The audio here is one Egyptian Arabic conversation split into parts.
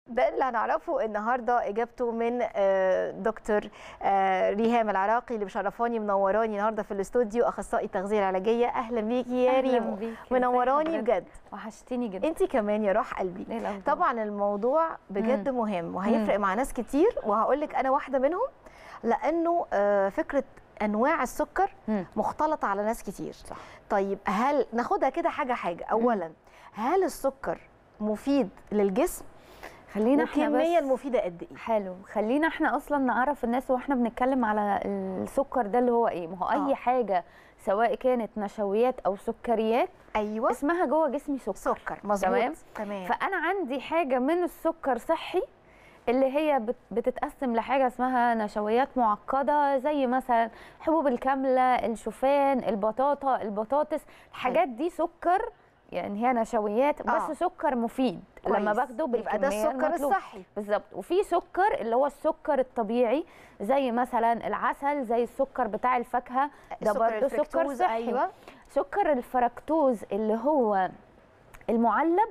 ده اللي هنعرفه النهارده اجابته من آه، دكتور آه، ريهام العراقي اللي مشرفاني منوراني النهارده في الاستوديو اخصائي التغذيه العلاجيه اهلا بيكي يا أهلاً ريمو بيكي. منوراني إزي بجد وحشتيني جدا انت كمان يا روح قلبي إيه الأخبار؟ طبعا الموضوع بجد مهم وهيفرق مع ناس كتير وهقول لك انا واحده منهم لانه آه، فكره انواع السكر مم. مختلطه على ناس كتير صح. طيب هل ناخدها كده حاجه حاجه اولا هل السكر مفيد للجسم خلينا احنا والكميه بس المفيده قد ايه حلو خلينا احنا اصلا نعرف الناس واحنا بنتكلم على السكر ده اللي هو ايه ما هو اي آه. حاجه سواء كانت نشويات او سكريات ايوه اسمها جوه جسمي سكر سكر مظبوط تمام؟ تمام فانا عندي حاجه من السكر صحي اللي هي بت- بتتقسم لحاجه اسمها نشويات معقده زي مثلا حبوب الكامله الشوفان البطاطا البطاطس الحاجات دي سكر يعني هي نشويات بس آه. سكر مفيد لما كويس. باخده بالكميه يبقى ده السكر المطلوبة. الصحي بالظبط وفي سكر اللي هو السكر الطبيعي زي مثلا العسل زي السكر بتاع الفاكهه ده السكر برضه سكر الفركتوز، صحي ايوه سكر الفركتوز اللي هو المعلب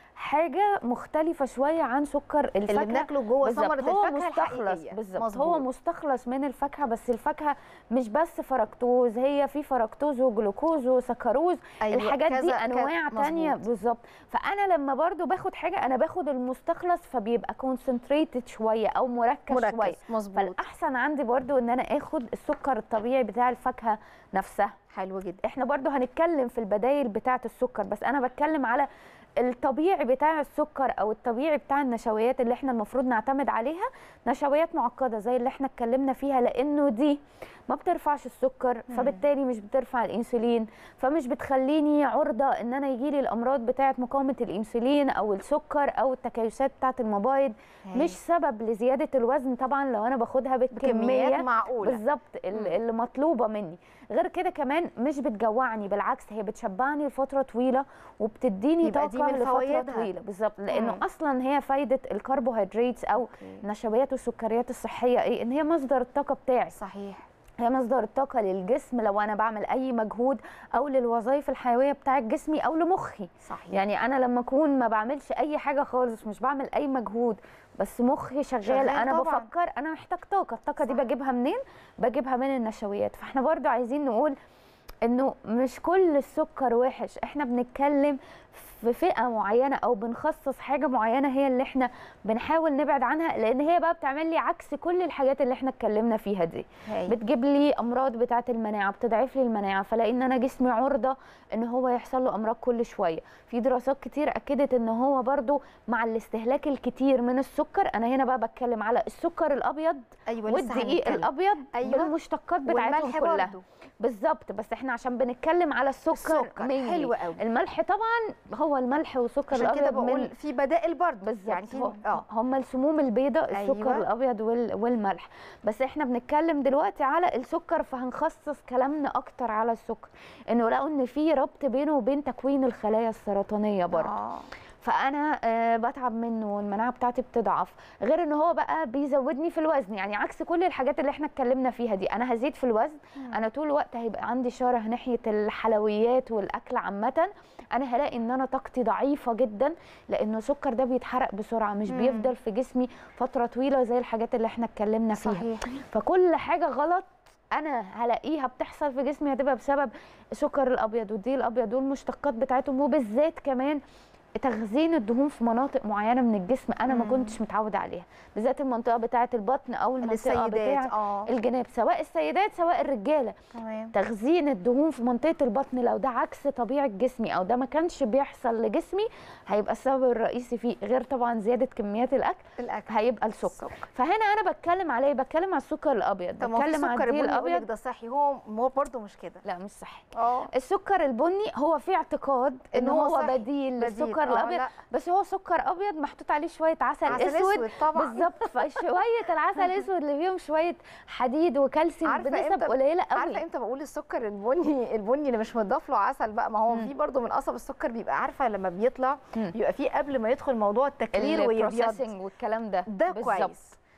حاجه مختلفه شويه عن سكر الفاكهه اللي بناكله جوه بالظبط ثمره هو الفاكهه مستخلص الحقيقيه بالظبط مظبوط. هو مستخلص من الفاكهه بس الفاكهه مش بس فركتوز هي في فركتوز وجلوكوز وسكروز أيوة، الحاجات دي كذا- كذا- انواع تانية مظبوط. بالظبط فانا لما برضو باخد حاجه انا باخد المستخلص فبيبقى كونسنتريتد شويه او مركز, شويه مركز مظبوط فالاحسن عندي برضو ان انا اخد السكر الطبيعي بتاع الفاكهه نفسها حلو جدا احنا برضو هنتكلم في البدايل بتاعه السكر بس انا بتكلم على الطبيعي بتاع السكر او الطبيعي بتاع النشويات اللي احنا المفروض نعتمد عليها نشويات معقده زي اللي احنا اتكلمنا فيها لانه دي ما بترفعش السكر فبالتالي مش بترفع الانسولين فمش بتخليني عرضه ان انا يجيلي الامراض بتاعه مقاومه الانسولين او السكر او التكيسات بتاعه المبايض هاي. مش سبب لزياده الوزن طبعا لو انا باخدها بالكميه بكميات معقوله بالظبط ال- اللي مطلوبه مني غير كده كمان مش بتجوعني بالعكس هي بتشبعني لفتره طويله وبتديني يبقى دي طاقه من لفتره فوائدها. طويله بالظبط لانه مم. اصلا هي فايده الكربوهيدرات او أوكي. النشويات والسكريات الصحيه ايه ان هي مصدر الطاقه بتاعي صحيح هي مصدر الطاقه للجسم لو انا بعمل اي مجهود او للوظائف الحيويه بتاعه جسمي او لمخي صحيح يعني انا لما اكون ما بعملش اي حاجه خالص مش بعمل اي مجهود بس مخي شغال, شغال انا طبعاً. بفكر انا محتاج طاقه الطاقه دي صح. بجيبها منين بجيبها من النشويات فاحنا برضو عايزين نقول انه مش كل السكر وحش احنا بنتكلم في فئه معينه او بنخصص حاجه معينه هي اللي احنا بنحاول نبعد عنها لان هي بقى بتعمل لي عكس كل الحاجات اللي احنا اتكلمنا فيها دي هاي. بتجيب لي امراض بتاعه المناعه بتضعف لي المناعه فلاقي ان انا جسمي عرضه ان هو يحصل له امراض كل شويه في دراسات كتير اكدت ان هو برضو مع الاستهلاك الكتير من السكر انا هنا بقى بتكلم على السكر الابيض ايوه لسه والدقيق هنتكلم. الابيض أيوة. بالمشتقات بتاعتهم والملح كلها برضو بالظبط بس احنا عشان بنتكلم على السكر, السكر mainly. حلو قوي الملح طبعا هو الملح والسكر عشان كده الابيض بقول من في بدائل برضو بالظبط يعني في هو- اه هم السموم البيضاء السكر أيوة. الابيض وال- والملح بس احنا بنتكلم دلوقتي على السكر فهنخصص كلامنا اكتر على السكر انه لقوا ان في ربط بينه وبين تكوين الخلايا السرطانيه برضه آه. فانا آه، بتعب منه والمناعه بتاعتي بتضعف غير ان هو بقى بيزودني في الوزن يعني عكس كل الحاجات اللي احنا اتكلمنا فيها دي انا هزيد في الوزن انا طول الوقت هيبقى عندي شره ناحيه الحلويات والاكل عامه انا هلاقي ان انا طاقتي ضعيفه جدا لانه السكر ده بيتحرق بسرعه مش مم. بيفضل في جسمي فتره طويله زي الحاجات اللي احنا اتكلمنا فيها صحيح فكل حاجه غلط انا هلاقيها بتحصل في جسمي هتبقى بسبب السكر الابيض والدقيق الابيض والمشتقات بتاعتهم وبالذات كمان تخزين الدهون في مناطق معينه من الجسم انا ما مم. كنتش متعوده عليها بالذات المنطقه بتاعه البطن او المنطقه للسيدات بتاعه اه الجناب سواء السيدات سواء الرجاله تمام تخزين الدهون في منطقه البطن لو ده عكس طبيعه جسمي او ده ما كانش بيحصل لجسمي هيبقى السبب الرئيسي فيه غير طبعا زياده كميات الاكل الاكل هيبقى السكر فهنا انا بتكلم على ايه بتكلم على السكر الابيض طب ما في بتكلم على سكر الدقيق بني يقول لك الابيض ده صحي هو هو برضه مش كده لا مش صحي اه السكر البني هو في اعتقاد ان إن هو هو, صحي. بديل بديل. للسكر آه، الابيض لا. بس هو سكر ابيض محطوط عليه شويه عسل, عسل اسود اسود طبعا بالظبط فشويه العسل الاسود اللي فيهم شويه حديد وكالسيوم عارفة بنسب إمتى- قليله عارفه قوي امتى بقول السكر البني البني اللي مش مضاف له عسل بقى ما هو مم. في برضه من قصب السكر بيبقى عارفه لما بيطلع مم. بيبقى فيه قبل ما يدخل موضوع التكرير ويبيض البروسيسنج والكلام ده ده بالظبط. كويس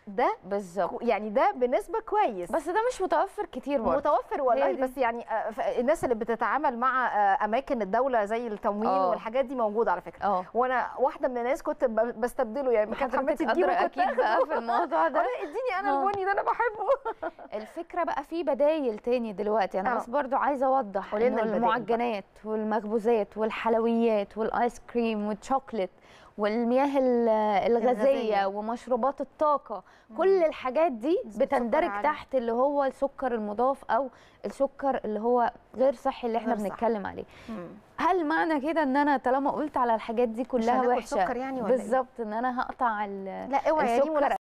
ده بالظبط كو- يعني ده بنسبه كويس بس ده مش متوفر كتير برضه متوفر والله هي دي. بس يعني آه، ف- الناس اللي بتتعامل مع آه، اماكن الدوله زي التموين آه. والحاجات دي موجوده على فكره اه وانا واحده من الناس كنت ب- بستبدله يعني كانت حضرتك حماتي تجيبه قادرة كنت اكيد بقى آخده. في الموضوع ده أنا اديني انا آه. البني ده انا بحبه الفكره بقى في بدايل تاني دلوقتي انا آه. بس برضو عايزه اوضح قولي لنا انه البدايل بقى. المعجنات والمخبوزات والحلويات والايس كريم والشوكليت والمياه ال- الغازية. الغازيه ومشروبات الطاقه كل الحاجات دي نسبة سكر بتندرج عالية. تحت اللي هو السكر المضاف او السكر اللي هو غير صحي اللي احنا غير صحي. بنتكلم عليه هل معنى كده ان انا طالما قلت على الحاجات دي كلها هناكل وحشه سكر يعني ولا إيه؟ بالظبط ان انا هقطع ال- لا اوعي يا ريم السكر